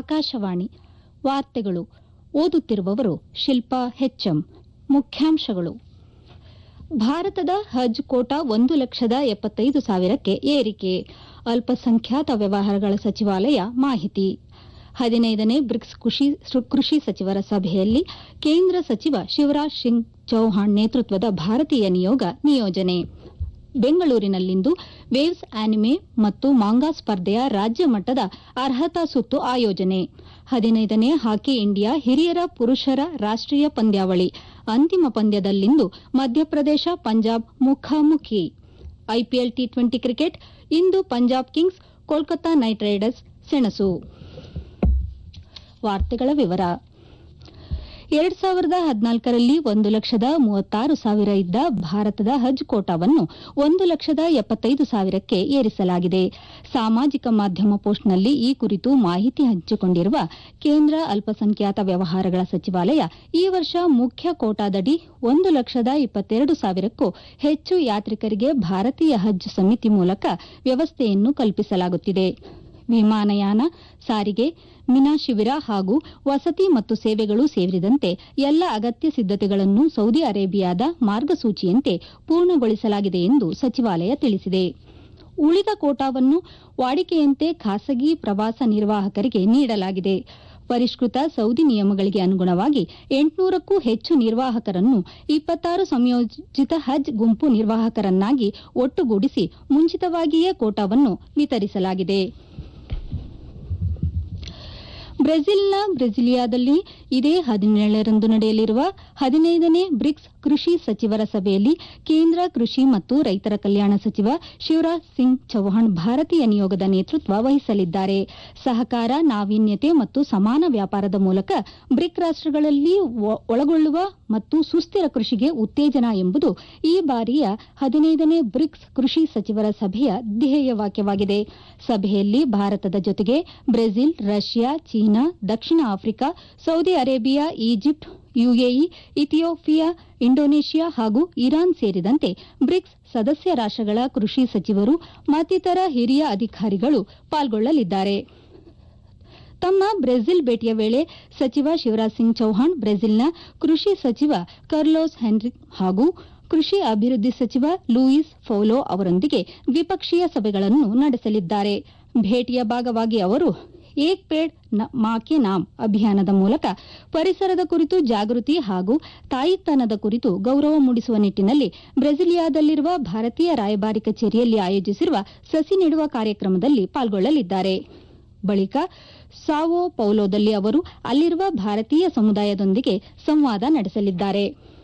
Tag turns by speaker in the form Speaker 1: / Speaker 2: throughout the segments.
Speaker 1: ಆಕಾಶವಾಣಿ ವಾರ್ತೆಗಳು ಓದುತ್ತಿರುವವರು ಶಿಲ್ಪಾ ಹೆಚ್ಎಂ ಮುಖ್ಯಾಂಶಗಳು ಭಾರತದ ಹಜ್ ಕೋಟಾ ಒಂದು ಲಕ್ಷದ ಎಪ್ಪತ್ತೈದು ಸಾವಿರಕ್ಕೆ ಏರಿಕೆ ಅಲ್ಪಸಂಖ್ಯಾತ ವ್ಯವಹಾರಗಳ ಸಚಿವಾಲಯ ಮಾಹಿತಿ ಹದಿನೈದನೇ ಬ್ರಿಕ್ಸ್ ಕೃಷಿ ಸಚಿವರ ಸಭೆಯಲ್ಲಿ ಕೇಂದ್ರ ಸಚಿವ ಶಿವರಾಜ್ ಸಿಂಗ್ ಚೌಹಾಣ್ ನೇತೃತ್ವದ ಭಾರತೀಯ ನಿಯೋಗ ನಿಯೋಜನೆ ಬೆಂಗಳೂರಿನಲ್ಲಿಂದು ವೇವ್ಸ್ ಆನಿಮೆ ಮತ್ತು ಮಾಂಗಾ ಸ್ಪರ್ಧೆಯ ರಾಜ್ಯ ಮಟ್ಟದ ಅರ್ಹತಾ ಸುತ್ತು ಆಯೋಜನೆ ಹದಿನೈದನೇ ಹಾಕಿ ಇಂಡಿಯಾ ಹಿರಿಯರ ಪುರುಷರ ರಾಷ್ಟೀಯ ಪಂದ್ಯಾವಳಿ ಅಂತಿಮ ಪಂದ್ಯದಲ್ಲಿಂದು ಮಧ್ಯಪ್ರದೇಶ ಪಂಜಾಬ್ ಮುಖಾಮುಖಿ ಐಪಿಎಲ್ ಟಿ ಟ್ವೆಂಟಿ ಕ್ರಿಕೆಟ್ ಇಂದು Punjab Kings Kolkata Knight Riders ಸೆಣಸು ವಾರ್ತೆಗಳ ವಿವರ ಎರಡ್ ಸಾವಿರದ ಹದಿನಾಲ್ಕರಲ್ಲಿ ಒಂದು ಲಕ್ಷದ ಮೂವತ್ತಾರು ಸಾವಿರ ಇದ್ದ ಭಾರತದ ಹಜ್ ಕೋಟಾವನ್ನು ಒಂದು ಲಕ್ಷದ ಎಪ್ಪತ್ತೈದು ಸಾವಿರಕ್ಕೆ ಏರಿಸಲಾಗಿದೆ ಸಾಮಾಜಿಕ ಮಾಧ್ಯಮ ಪೋಸ್ಟ್ನಲ್ಲಿ ಈ ಕುರಿತು ಮಾಹಿತಿ ಹಂಚಿಕೊಂಡಿರುವ ಕೇಂದ್ರ ಅಲ್ಪಸಂಖ್ಯಾತ ವ್ಯವಹಾರಗಳ ಸಚಿವಾಲಯ ಈ ವರ್ಷ ಮುಖ್ಯ ಕೋಟಾದಡಿ ಒಂದು ಲಕ್ಷದ ಇಪ್ಪತ್ತೆರಡು ಸಾವಿರಕ್ಕೂ ಹೆಚ್ಚು ಯಾತ್ರಿಕರಿಗೆ ಭಾರತೀಯ ಹಜ್ ಸಮಿತಿ ಮೂಲಕ ವ್ಯವಸ್ಥೆಯನ್ನು ಕಲ್ಪಿಸಲಾಗುತ್ತಿದೆ ವಿಮಾನಯಾನ ಸಾರಿಗೆ ಮಿನಾ ಶಿಬಿರ ಹಾಗೂ ವಸತಿ ಮತ್ತು ಸೇವೆಗಳು ಸೇರಿದಂತೆ ಎಲ್ಲ ಅಗತ್ಯ ಸಿದ್ದತೆಗಳನ್ನು ಸೌದಿ ಅರೇಬಿಯಾದ ಮಾರ್ಗಸೂಚಿಯಂತೆ ಪೂರ್ಣಗೊಳಿಸಲಾಗಿದೆ ಎಂದು ಸಚಿವಾಲಯ ತಿಳಿಸಿದೆ ಉಳಿದ ಕೋಟಾವನ್ನು ವಾಡಿಕೆಯಂತೆ ಖಾಸಗಿ ಪ್ರವಾಸ ನಿರ್ವಾಹಕರಿಗೆ ನೀಡಲಾಗಿದೆ ಪರಿಷ್ಕೃತ ಸೌದಿ ನಿಯಮಗಳಿಗೆ ಅನುಗುಣವಾಗಿ ಎಂಟುನೂರಕ್ಕೂ ಹೆಚ್ಚು ನಿರ್ವಾಹಕರನ್ನು ಇಪ್ಪತ್ತಾರು ಸಂಯೋಜಿತ ಹಜ್ ಗುಂಪು ನಿರ್ವಾಹಕರನ್ನಾಗಿ ಒಟ್ಟುಗೂಡಿಸಿ ಮುಂಚಿತವಾಗಿಯೇ ಕೋಟಾವನ್ನು ವಿತರಿಸಲಾಗಿದೆ ಬ್ರೆಜಿಲ್ನ ಬ್ರೆಸಿಲಿಯಾದಲ್ಲಿ ಇದೇ ಹದಿನೇಳರಂದು ನಡೆಯಲಿರುವ ಹದಿನೈದನೇ ಬ್ರಿಕ್ಸ್ ಕೃಷಿ ಸಚಿವರ ಸಭೆಯಲ್ಲಿ ಕೇಂದ್ರ ಕೃಷಿ ಮತ್ತು ರೈತರ ಕಲ್ಯಾಣ ಸಚಿವ ಶಿವರಾಜ್ ಸಿಂಗ್ ಚೌಹಾಣ್ ಭಾರತೀಯ ನಿಯೋಗದ ನೇತೃತ್ವ ವಹಿಸಲಿದ್ದಾರೆ ಸಹಕಾರ ನಾವೀನ್ಯತೆ ಮತ್ತು ಸಮಾನ ವ್ಯಾಪಾರದ ಮೂಲಕ ಬ್ರಿಕ್ ರಾಷ್ಟಗಳಲ್ಲಿ ಒಳಗೊಳ್ಳುವ ಮತ್ತು ಸುಸ್ಥಿರ ಕೃಷಿಗೆ ಉತ್ತೇಜನ ಎಂಬುದು ಈ ಬಾರಿಯ ಹದಿನೈದನೇ ಬ್ರಿಕ್ಸ್ ಕೃಷಿ ಸಚಿವರ ಸಭೆಯ ಧ್ಯೇಯವಾಕ್ಯವಾಗಿದೆ ಸಭೆಯಲ್ಲಿ ಭಾರತದ ಜೊತೆಗೆ ಬ್ರೆಜಿಲ್ ರಷ್ಯಾ ಚೀನಾ ದಕ್ಷಿಣ Africa Saudi Arabia Egypt UAE Ethiopia Indonesia ಹಾಗೂ ಇರಾನ್ ಸೇರಿದಂತೆ ಬ್ರಿಕ್ಸ್ ಸದಸ್ಯ ರಾಷ್ಟಗಳ ಕೃಷಿ ಸಚಿವರು ಮತ್ತಿತರ ಹಿರಿಯ ಅಧಿಕಾರಿಗಳು ಪಾಲ್ಗೊಳ್ಳಲಿದ್ದಾರೆ ತಮ್ಮ ಬ್ರೆಜಿಲ್ ಭೇಟಿಯ ವೇಳೆ ಸಚಿವ ಶಿವರಾಜ್ ಸಿಂಗ್ ಚೌಹಾಣ್ ಬ್ರೆಜಿಲ್ನ ಕೃಷಿ ಸಚಿವ ಕರ್ಲೋಸ್ ಹೆನ್ರಿಕ್ ಹಾಗೂ ಕೃಷಿ ಅಭಿವೃದ್ಧಿ ಸಚಿವ ಲೂಯಿಸ್ ಫೌಲೋ ಅವರೊಂದಿಗೆ ದ್ವಿಪಕ್ಷೀಯ ಸಭೆಗಳನ್ನು ನಡೆಸಲಿದ್ದಾರೆ ಭೇಟಿಯ ಭಾಗವಾಗಿ ಅವರು ಏಕ್ ಪೇಡ್ ಮಾ ಕೆ ನಾಮ್ ಅಭಿಯಾನದ ಮೂಲಕ ಪರಿಸರದ ಕುರಿತು ಜಾಗೃತಿ ಹಾಗೂ ತಾಯಿತನದ ಕುರಿತು ಗೌರವ ಮೂಡಿಸುವ ನಿಟ್ಟಿನಲ್ಲಿ ಬ್ರೆಸಿಲಿಯಾದಲ್ಲಿರುವ ಭಾರತೀಯ ರಾಯಭಾರಿ ಕಚೇರಿಯಲ್ಲಿ ಆಯೋಜಿಸಿರುವ ಸಸಿ ನೆಡುವ ಕಾರ್ಯಕ್ರಮದಲ್ಲಿ ಪಾಲ್ಗೊಳ್ಳಲಿದ್ದಾರೆ ಬಳಿಕ ಸಾವೋ ಪೌಲೋದಲ್ಲಿ ಅವರು ಅಲ್ಲಿರುವ ಭಾರತೀಯ ಸಮುದಾಯದೊಂದಿಗೆ ಸಂವಾದ ನಡೆಸಲಿದ್ದಾರೆ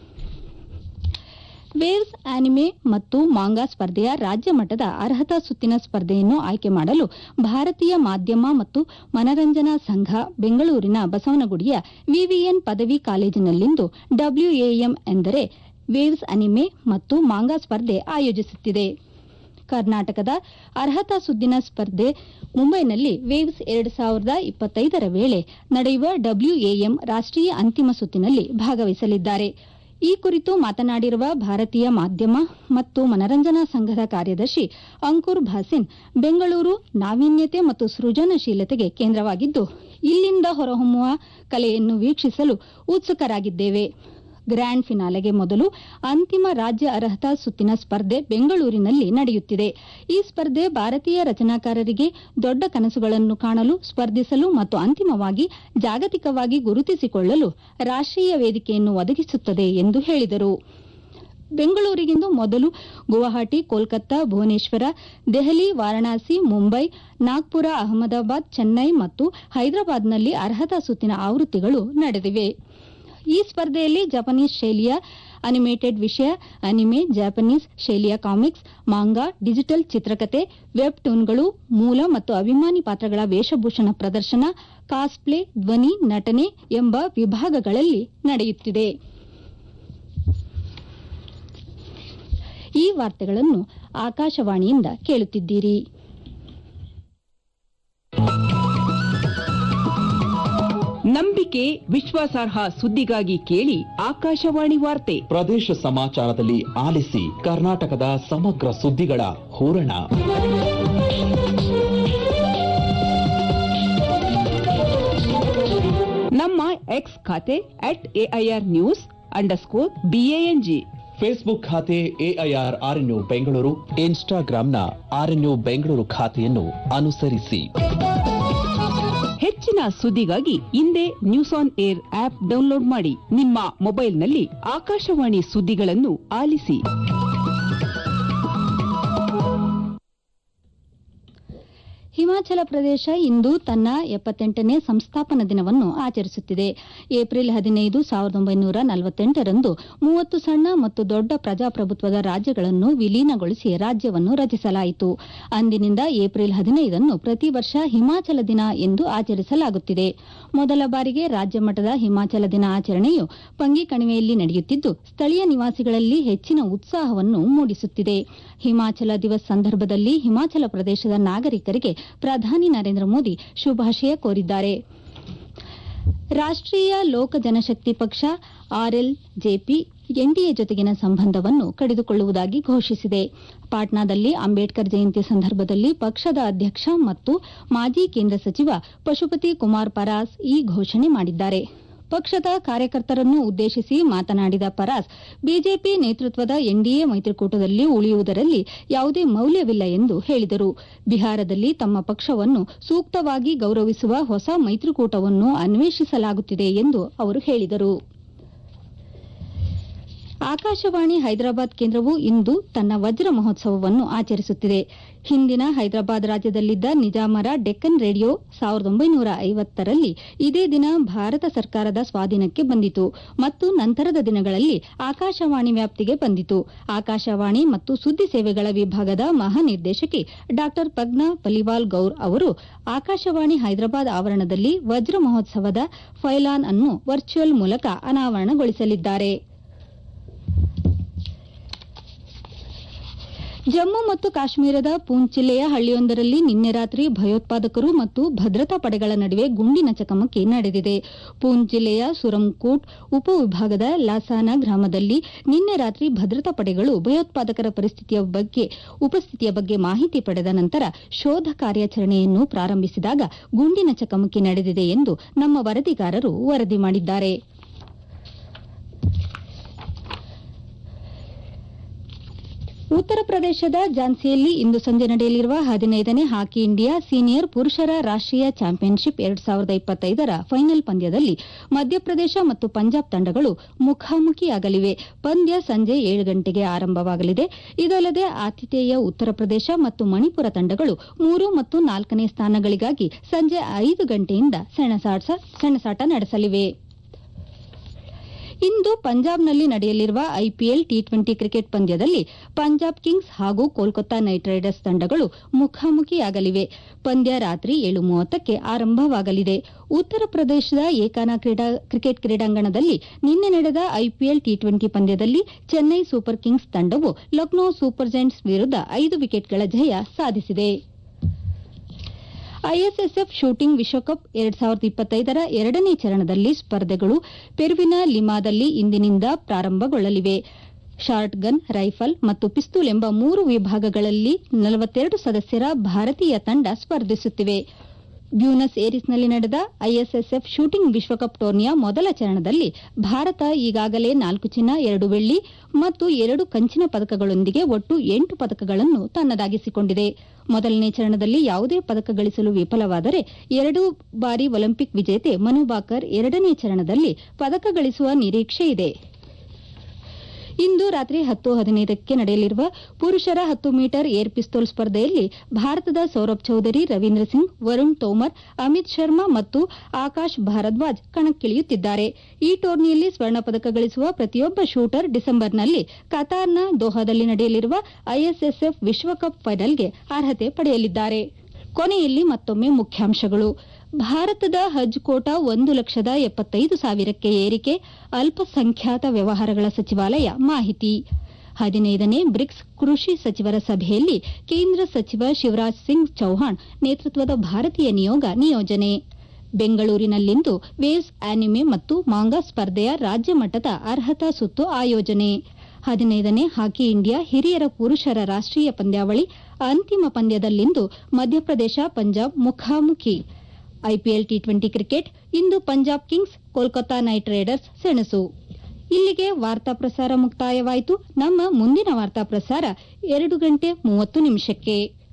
Speaker 1: ವೇವ್ಸ್ ಆನಿಮೆ ಮತ್ತು ಮಾಂಗಾ ಸ್ಪರ್ಧೆಯ ರಾಜ್ಯ ಮಟ್ಟದ ಅರ್ಹತಾ ಸುತ್ತಿನ ಸ್ಪರ್ಧೆಯನ್ನು ಆಯ್ಕೆ ಮಾಡಲು ಭಾರತೀಯ ಮಾಧ್ಯಮ ಮತ್ತು ಮನರಂಜನಾ ಸಂಘ ಬೆಂಗಳೂರಿನ ಬಸವನಗುಡಿಯ ವಿವಿಎನ್ ಪದವಿ ಕಾಲೇಜಿನಲ್ಲಿಂದು ಡಬ್ಲ್ಯೂಎಎಂ ಎಂದರೆ ವೇವ್ಸ್ ಅನಿಮೆ ಮತ್ತು ಮಾಂಗಾ ಸ್ಪರ್ಧೆ ಆಯೋಜಿಸುತ್ತಿದೆ ಕರ್ನಾಟಕದ ಅರ್ಹತಾ ಸುದ್ದಿನ ಸ್ಪರ್ಧೆ ಮುಂಬೈನಲ್ಲಿ ವೇವ್ಸ್ ಎರಡು ಸಾವಿರದ ಇಪ್ಪತ್ತೈದರ ವೇಳೆ ನಡೆಯುವ ಡಬ್ಲ್ಯೂಎಎಂ ರಾಷ್ಟೀಯ ಅಂತಿಮ ಸುತ್ತಿನಲ್ಲಿ ಭಾಗವಹಿಸಲಿದ್ದಾರೆ ಈ ಕುರಿತು ಮಾತನಾಡಿರುವ ಭಾರತೀಯ ಮಾಧ್ಯಮ ಮತ್ತು ಮನರಂಜನಾ ಸಂಘದ ಕಾರ್ಯದರ್ಶಿ ಅಂಕುರ್ ಭಾಸಿನ್ ಬೆಂಗಳೂರು ನಾವೀನ್ಯತೆ ಮತ್ತು ಸೃಜನಶೀಲತೆಗೆ ಕೇಂದ್ರವಾಗಿದ್ದು ಇಲ್ಲಿಂದ ಹೊರಹೊಮ್ಮುವ ಕಲೆಯನ್ನು ವೀಕ್ಷಿಸಲು ಉತ್ಸುಕರಾಗಿದ್ದೇವೆ ಗ್ರ್ಯಾಂಡ್ ಫಿನಾಲೆಗೆ ಮೊದಲು ಅಂತಿಮ ರಾಜ್ಯ ಅರ್ಹತಾ ಸುತ್ತಿನ ಸ್ಪರ್ಧೆ ಬೆಂಗಳೂರಿನಲ್ಲಿ ನಡೆಯುತ್ತಿದೆ ಈ ಸ್ಪರ್ಧೆ ಭಾರತೀಯ ರಚನಾಕಾರರಿಗೆ ದೊಡ್ಡ ಕನಸುಗಳನ್ನು ಕಾಣಲು ಸ್ಪರ್ಧಿಸಲು ಮತ್ತು ಅಂತಿಮವಾಗಿ ಜಾಗತಿಕವಾಗಿ ಗುರುತಿಸಿಕೊಳ್ಳಲು ರಾಷ್ಟೀಯ ವೇದಿಕೆಯನ್ನು ಒದಗಿಸುತ್ತದೆ ಎಂದು ಹೇಳಿದರು ಬೆಂಗಳೂರಿಗಿಂದು ಮೊದಲು ಗುವಾಹಟಿ ಕೋಲ್ಕತ್ತಾ ಭುವನೇಶ್ವರ ದೆಹಲಿ ವಾರಣಾಸಿ ಮುಂಬೈ ನಾಗ್ಪುರ ಅಹಮದಾಬಾದ್ ಚೆನ್ನೈ ಮತ್ತು ಹೈದರಾಬಾದ್ನಲ್ಲಿ ಅರ್ಹತಾ ಸುತ್ತಿನ ಆವೃತ್ತಿಗಳು ನಡೆದಿವೆ ಈ ಸ್ಪರ್ಧೆಯಲ್ಲಿ ಜಪಾನೀಸ್ ಶೈಲಿಯ ಅನಿಮೇಟೆಡ್ ವಿಷಯ ಅನಿಮೆ ಜಾಪನೀಸ್ ಶೈಲಿಯ ಕಾಮಿಕ್ಸ್ ಮಾಂಗಾ ಡಿಜಿಟಲ್ ಚಿತ್ರಕಥೆ ವೆಬ್ ಟೂನ್ಗಳು ಮೂಲ ಮತ್ತು ಅಭಿಮಾನಿ ಪಾತ್ರಗಳ ವೇಷಭೂಷಣ ಪ್ರದರ್ಶನ ಕಾಸ್ಪ್ಲೇ ಧ್ವನಿ ನಟನೆ ಎಂಬ ವಿಭಾಗಗಳಲ್ಲಿ ನಡೆಯುತ್ತಿದೆ ಈ ವಾರ್ತೆಗಳನ್ನು ಆಕಾಶವಾಣಿಯಿಂದ ಕೇಳುತ್ತಿದ್ದೀರಿ
Speaker 2: ನಂಬಿಕೆ ವಿಶ್ವಾಸಾರ್ಹ ಸುದ್ದಿಗಾಗಿ ಕೇಳಿ ಆಕಾಶವಾಣಿ ವಾರ್ತೆ
Speaker 3: ಪ್ರದೇಶ ಸಮಾಚಾರದಲ್ಲಿ ಆಲಿಸಿ ಕರ್ನಾಟಕದ ಸಮಗ್ರ ಸುದ್ದಿಗಳ ಹೂರಣ
Speaker 2: ನಮ್ಮ ಎಕ್ಸ್ ಖಾತೆ at AIR news underscore BANG
Speaker 3: Facebook ಖಾತೆ ಎಐಆರ್ ಆರ್ಎನ್ಯು ಬೆಂಗಳೂರು ಇನ್ಸ್ಟಾಗ್ರಾಂನ ಆರ್ಎನ್ಯು ಬೆಂಗಳೂರು ಖಾತೆಯನ್ನು ಅನುಸರಿಸಿ
Speaker 2: ಹೆಚ್ಚಿನ ಸುದ್ದಿಗಾಗಿ ಹಿಂದೆ news on air app download ಮಾಡಿ ನಿಮ್ಮ ಮೊಬೈಲ್ನಲ್ಲಿ ಆಕಾಶವಾಣಿ ಸುದ್ದಿಗಳನ್ನು ಆಲಿಸಿ
Speaker 1: ಹಿಮಾಚಲ ಪ್ರದೇಶ ಇಂದು ತನ್ನ ಎಪ್ಪತ್ತೆಂಟನೇ ಸಂಸ್ಥಾಪನಾ ದಿನವನ್ನು ಆಚರಿಸುತ್ತಿದೆ ಏಪ್ರಿಲ್ ಹದಿನೈದು ಸಾವಿರದ ಒಂಬೈನೂರ ನಲವತ್ತೆಂಟರಂದು ಮೂವತ್ತು ಸಣ್ಣ ಮತ್ತು ದೊಡ್ಡ ಪ್ರಜಾಪ್ರಭುತ್ವದ ರಾಜ್ಯಗಳನ್ನು ವಿಲೀನಗೊಳಿಸಿ ರಾಜ್ಯವನ್ನು ರಚಿಸಲಾಯಿತು ಅಂದಿನಿಂದ ಏಪ್ರಿಲ್ ಹದಿನೈದನ್ನು ಪ್ರತಿ ವರ್ಷ ಹಿಮಾಚಲ ದಿನ ಎಂದು ಆಚರಿಸಲಾಗುತ್ತಿದೆ ಮೊದಲ ಬಾರಿಗೆ ರಾಜ್ಯ ಮಟ್ಟದ ಹಿಮಾಚಲ ದಿನ ಆಚರಣೆಯು ಪಂಗಿ ಕಣಿವೆಯಲ್ಲಿ ನಡೆಯುತ್ತಿದ್ದು ಸ್ಥಳೀಯ ನಿವಾಸಿಗಳಲ್ಲಿ ಹೆಚ್ಚಿನ ಉತ್ಸಾಹವನ್ನು ಮೂಡಿಸುತ್ತಿದೆ ಹಿಮಾಚಲ ದಿವಸ್ ಸಂದರ್ಭದಲ್ಲಿ ಹಿಮಾಚಲ ಪ್ರದೇಶದ ನಾಗರಿಕರಿಗೆ ಪ್ರಧಾನಿ ನರೇಂದ್ರ ಮೋದಿ ಶುಭಾಶಯ ಕೋರಿದ್ದಾರೆ ರಾಷ್ಟ್ರೀಯ ಲೋಕ ಜನಶಕ್ತಿ ಪಕ್ಷ ಆರ್ಎಲ್ಜೆಪಿ ಎನ್ಡಿಎ ಜೊತೆಗಿನ ಸಂಬಂಧವನ್ನು ಕಡಿದುಕೊಳ್ಳುವುದಾಗಿ ಘೋಷಿಸಿದೆ ಪಾಟ್ನಾದಲ್ಲಿ ಅಂಬೇಡ್ಕರ್ ಜಯಂತಿ ಸಂದರ್ಭದಲ್ಲಿ ಪಕ್ಷದ ಅಧ್ಯಕ್ಷ ಮತ್ತು ಮಾಜಿ ಕೇಂದ್ರ ಸಚಿವ ಪಶುಪತಿ ಕುಮಾರ್ ಪರಾಸ್ ಈ ಘೋಷಣೆ ಮಾಡಿದ್ದಾರೆ ಪಕ್ಷದ ಕಾರ್ಯಕರ್ತರನ್ನು ಉದ್ದೇಶಿಸಿ ಮಾತನಾಡಿದ ಪರಾಸ್ ಬಿಜೆಪಿ ನೇತೃತ್ವದ ಎನ್ಡಿಎ ಮೈತ್ರಿಕೂಟದಲ್ಲಿ ಉಳಿಯುವುದರಲ್ಲಿ ಯಾವುದೇ ಮೌಲ್ಯವಿಲ್ಲ ಎಂದು ಹೇಳಿದರು ಬಿಹಾರದಲ್ಲಿ ತಮ್ಮ ಪಕ್ಷವನ್ನು ಸೂಕ್ತವಾಗಿ ಗೌರವಿಸುವ ಹೊಸ ಮೈತ್ರಿಕೂಟವನ್ನು ಅನ್ವೇಷಿಸಲಾಗುತ್ತಿದೆ ಎಂದು ಅವರು ಹೇಳಿದರು ಆಕಾಶವಾಣಿ ಹೈದರಾಬಾದ್ ಕೇಂದ್ರವು ಇಂದು ತನ್ನ ವಜ್ರ ಮಹೋತ್ಸವವನ್ನು ಆಚರಿಸುತ್ತಿದೆ ಹಿಂದಿನ ಹೈದರಾಬಾದ್ ರಾಜ್ಯದಲ್ಲಿದ್ದ ನಿಜಾಮರ ಡೆಕ್ಕನ್ ರೇಡಿಯೋ ಸಾವಿರದ ಒಂಬೈನೂರ ಐವತ್ತರಲ್ಲಿ ಇದೇ ದಿನ ಭಾರತ ಸರ್ಕಾರದ ಸ್ವಾಧೀನಕ್ಕೆ ಬಂದಿತು ಮತ್ತು ನಂತರದ ದಿನಗಳಲ್ಲಿ ಆಕಾಶವಾಣಿ ವ್ಯಾಪ್ತಿಗೆ ಬಂದಿತು ಆಕಾಶವಾಣಿ ಮತ್ತು ಸುದ್ದಿ ಸೇವೆಗಳ ವಿಭಾಗದ ಮಹಾನಿರ್ದೇಶಕಿ ಡಾ ಪ್ರಜ್ಞಾ ಪಲಿವಾಲ್ ಗೌರ್ ಅವರು ಆಕಾಶವಾಣಿ ಹೈದರಾಬಾದ್ ಆವರಣದಲ್ಲಿ ವಜ್ರ ಮಹೋತ್ಸವದ ಫೈಲಾನ್ ಅನ್ನು ವರ್ಚುವಲ್ ಮೂಲಕ ಅನಾವರಣಗೊಳಿಸಲಿದ್ದಾರೆ ಜಮ್ಮು ಮತ್ತು ಕಾಶ್ಮೀರದ ಪೂಂಚ್ ಜಿಲ್ಲೆಯ ಹಳ್ಳಿಯೊಂದರಲ್ಲಿ ನಿನ್ನೆ ರಾತ್ರಿ ಭಯೋತ್ಪಾದಕರು ಮತ್ತು ಭದ್ರತಾ ಪಡೆಗಳ ನಡುವೆ ಗುಂಡಿನ ಚಕಮಕಿ ನಡೆದಿದೆ ಪೂಂಚ್ ಜಿಲ್ಲೆಯ ಸುರಂಕೂಟ್ ಉಪವಿಭಾಗದ ಲಾಸಾನ ಗ್ರಾಮದಲ್ಲಿ ನಿನ್ನೆ ರಾತ್ರಿ ಭದ್ರತಾ ಪಡೆಗಳು ಭಯೋತ್ಪಾದಕರ ಪರಿಸ್ಥಿತಿಯ ಬಗ್ಗೆ ಉಪಸ್ಥಿತಿಯ ಬಗ್ಗೆ ಮಾಹಿತಿ ಪಡೆದ ನಂತರ ಶೋಧ ಕಾರ್ಯಾಚರಣೆಯನ್ನು ಪ್ರಾರಂಭಿಸಿದಾಗ ಗುಂಡಿನ ಚಕಮಕಿ ನಡೆದಿದೆ ಎಂದು ನಮ್ಮ ವರದಿಗಾರರು ವರದಿ ಮಾಡಿದ್ದಾರೆ ಉತ್ತರ ಪ್ರದೇಶದ ಝಾನ್ಸಿಯಲ್ಲಿ ಇಂದು ಸಂಜೆ ನಡೆಯಲಿರುವ ಹದಿನೈದನೇ ಹಾಕಿ ಇಂಡಿಯಾ ಸೀನಿಯರ್ ಪುರುಷರ ರಾಷ್ಟೀಯ ಚಾಂಪಿಯನ್ಶಿಪ್ ಎರಡ್ ಸಾವಿರದ ಇಪ್ಪತ್ತೈದರ ಫೈನಲ್ ಪಂದ್ಯದಲ್ಲಿ ಮಧ್ಯಪ್ರದೇಶ ಮತ್ತು ಪಂಜಾಬ್ ತಂಡಗಳು ಮುಖಾಮುಖಿಯಾಗಲಿವೆ ಪಂದ್ಯ ಸಂಜೆ ಏಳು ಗಂಟೆಗೆ ಆರಂಭವಾಗಲಿದೆ ಇದಲ್ಲದೆ ಆತಿಥೇಯ ಉತ್ತರ ಪ್ರದೇಶ ಮತ್ತು ಮಣಿಪುರ ತಂಡಗಳು ಮೂರು ಮತ್ತು ನಾಲ್ಕನೇ ಸ್ಥಾನಗಳಿಗಾಗಿ ಸಂಜೆ ಐದು ಗಂಟೆಯಿಂದ ಸೆಣಸಾಟ ನಡೆಸಲಿವೆ ಇಂದು ಪಂಜಾಬ್ನಲ್ಲಿ ನಡೆಯಲಿರುವ ಐಪಿಎಲ್ ಟಿ ಟ್ವೆಂಟಿ ಕ್ರಿಕೆಟ್ ಪಂದ್ಯದಲ್ಲಿ ಪಂಜಾಬ್ ಕಿಂಗ್ಸ್ ಹಾಗೂ ಕೋಲ್ಕತ್ತಾ ನೈಟ್ ರೈಡರ್ಸ್ ತಂಡಗಳು ಮುಖಾಮುಖಿಯಾಗಲಿವೆ ಪಂದ್ಯ ರಾತ್ರಿ ಏಳು ಮೂವತ್ತಕ್ಕೆ ಆರಂಭವಾಗಲಿದೆ ಉತ್ತರ ಪ್ರದೇಶದ ಏಕಾನ ಕ್ರಿಕೆಟ್ ಕ್ರೀಡಾಂಗಣದಲ್ಲಿ ನಿನ್ನೆ ನಡೆದ ಐಪಿಎಲ್ ಟಿ ಟ್ವೆಂಟಿ ಪಂದ್ಯದಲ್ಲಿ ಚೆನ್ನೈ ಸೂಪರ್ ಕಿಂಗ್ಸ್ ತಂಡವು ಲಕ್ನೋ ಸೂಪರ್ ಜೈಂಟ್ಸ್ ವಿರುದ್ಧ ಐದು ವಿಕೆಟ್ಗಳ ಜಯ ಸಾಧಿಸಿದೆ ಐಎಸ್ಎಸ್ಎಫ್ ಶೂಟಿಂಗ್ ವಿಶ್ವಕಪ್ ಎರಡ್ ಸಾವಿರದ ಇಪ್ಪತ್ತೈದರ ಎರಡನೇ ಚರಣದಲ್ಲಿ ಸ್ಪರ್ಧೆಗಳು ಪೆರುವಿನ ಲಿಮಾದಲ್ಲಿ ಇಂದಿನಿಂದ ಪ್ರಾರಂಭಗೊಳ್ಳಲಿವೆ ಶಾರ್ಟ್ ಗನ್ ರೈಫಲ್ ಮತ್ತು ಪಿಸ್ತೂಲ್ ಎಂಬ ಮೂರು ವಿಭಾಗಗಳಲ್ಲಿ ನಲವತ್ತೆರಡು ಸದಸ್ಯರ ಭಾರತೀಯ ತಂಡ ಸ್ಪರ್ಧಿಸುತ್ತಿವೆ ಬ್ಯೂನಸ್ ಏರಿಸ್ನಲ್ಲಿ ನಡೆದ ಐಎಸ್ಎಸ್ಎಫ್ ಶೂಟಿಂಗ್ ವಿಶ್ವಕಪ್ ಟೂರ್ನಿಯ ಮೊದಲ ಚರಣದಲ್ಲಿ ಭಾರತ ಈಗಾಗಲೇ ನಾಲ್ಕು ಚಿನ್ನ ಎರಡು ಬೆಳ್ಳಿ ಮತ್ತು ಎರಡು ಕಂಚಿನ ಪದಕಗಳೊಂದಿಗೆ ಒಟ್ಟು ಎಂಟು ಪದಕಗಳನ್ನು ತನ್ನದಾಗಿಸಿಕೊಂಡಿದೆ ಮೊದಲನೇ ಚರಣದಲ್ಲಿ ಯಾವುದೇ ಪದಕ ಗಳಿಸಲು ವಿಫಲವಾದರೆ ಎರಡು ಬಾರಿ ಒಲಿಂಪಿಕ್ ವಿಜೇತೆ ಮನು ಬಾಕರ್ ಎರಡನೇ ಚರಣದಲ್ಲಿ ಪದಕ ಗಳಿಸುವ ನಿರೀಕ್ಷೆ ಇದೆ ಇಂದು ರಾತ್ರಿ ಹತ್ತು ಹದಿನೈದಕ್ಕೆ ನಡೆಯಲಿರುವ ಪುರುಷರ ಹತ್ತು ಮೀಟರ್ ಏರ್ ಪಿಸ್ತೂಲ್ ಸ್ಪರ್ಧೆಯಲ್ಲಿ ಭಾರತದ ಸೌರಭ್ ಚೌಧರಿ ರವೀಂದ್ರ ಸಿಂಗ್ ವರುಣ್ ತೋಮರ್ ಅಮಿತ್ ಶರ್ಮಾ ಮತ್ತು ಆಕಾಶ್ ಭಾರದ್ವಾಜ್ ಕಣಕ್ಕಿಳಿಯುತ್ತಿದ್ದಾರೆ ಈ ಟೂರ್ನಿಯಲ್ಲಿ ಸ್ವರ್ಣ ಪದಕ ಗಳಿಸುವ ಪ್ರತಿಯೊಬ್ಬ ಶೂಟರ್ ಡಿಸೆಂಬರ್ನಲ್ಲಿ ಕತಾರ್ನ ದೋಹಾದಲ್ಲಿ ನಡೆಯಲಿರುವ ಐಎಸ್ಎಸ್ಎಫ್ ವಿಶ್ವಕಪ್ ಫೈನಲ್ಗೆ ಅರ್ಹತೆ ಪಡೆಯಲಿದ್ದಾರೆ ಕೊನೆಯಲ್ಲಿ ಮತ್ತೊಮ್ಮೆ ಮುಖ್ಯಾಂಶಗಳು ಭಾರತದ ಹಜ್ ಕೋಟಾ ಒಂದು ಲಕ್ಷದ ಎಪ್ಪತ್ತೈದು ಸಾವಿರಕ್ಕೆ ಏರಿಕೆ ಅಲ್ಪಸಂಖ್ಯಾತ ವ್ಯವಹಾರಗಳ ಸಚಿವಾಲಯ ಮಾಹಿತಿ ಹದಿನೈದನೇ ಬ್ರಿಕ್ಸ್ ಕೃಷಿ ಸಚಿವರ ಸಭೆಯಲ್ಲಿ ಕೇಂದ್ರ ಸಚಿವ ಶಿವರಾಜ್ ಸಿಂಗ್ ಚೌಹಾಣ್ ನೇತೃತ್ವದ ಭಾರತೀಯ ನಿಯೋಗ ನಿಯೋಜನೆ ಬೆಂಗಳೂರಿನಲ್ಲಿಂದು ವೇವ್ಸ್ ಆನಿಮೆ ಮತ್ತು ಮಾಂಗಾ ಸ್ಪರ್ಧೆಯ ರಾಜ್ಯ ಮಟ್ಟದ ಅರ್ಹತಾ ಸುತ್ತು ಆಯೋಜನೆ ಹದಿನೈದನೇ ಹಾಕಿ ಇಂಡಿಯಾ ಹಿರಿಯರ ಪುರುಷರ ರಾಷ್ಟೀಯ ಪಂದ್ಯಾವಳಿ ಅಂತಿಮ ಪಂದ್ಯದಲ್ಲಿಂದು ಮಧ್ಯಪ್ರದೇಶ ಪಂಜಾಬ್ ಮುಖಾಮುಖಿ ಐಪಿಎಲ್ ಟಿ ಟ್ವೆಂಟಿ ಕ್ರಿಕೆಟ್ ಇಂದು Punjab Kings Kolkata Knight Riders ಸೆಣಸು ಇಲ್ಲಿಗೆ ವಾರ್ತಾ ಪ್ರಸಾರ ಮುಕ್ತಾಯವಾಯಿತು ನಮ್ಮ ಮುಂದಿನ ವಾರ್ತಾ ಪ್ರಸಾರ ಎರಡು ಗಂಟೆ ಮೂವತ್ತು ನಿಮಿಷಕ್ಕೆ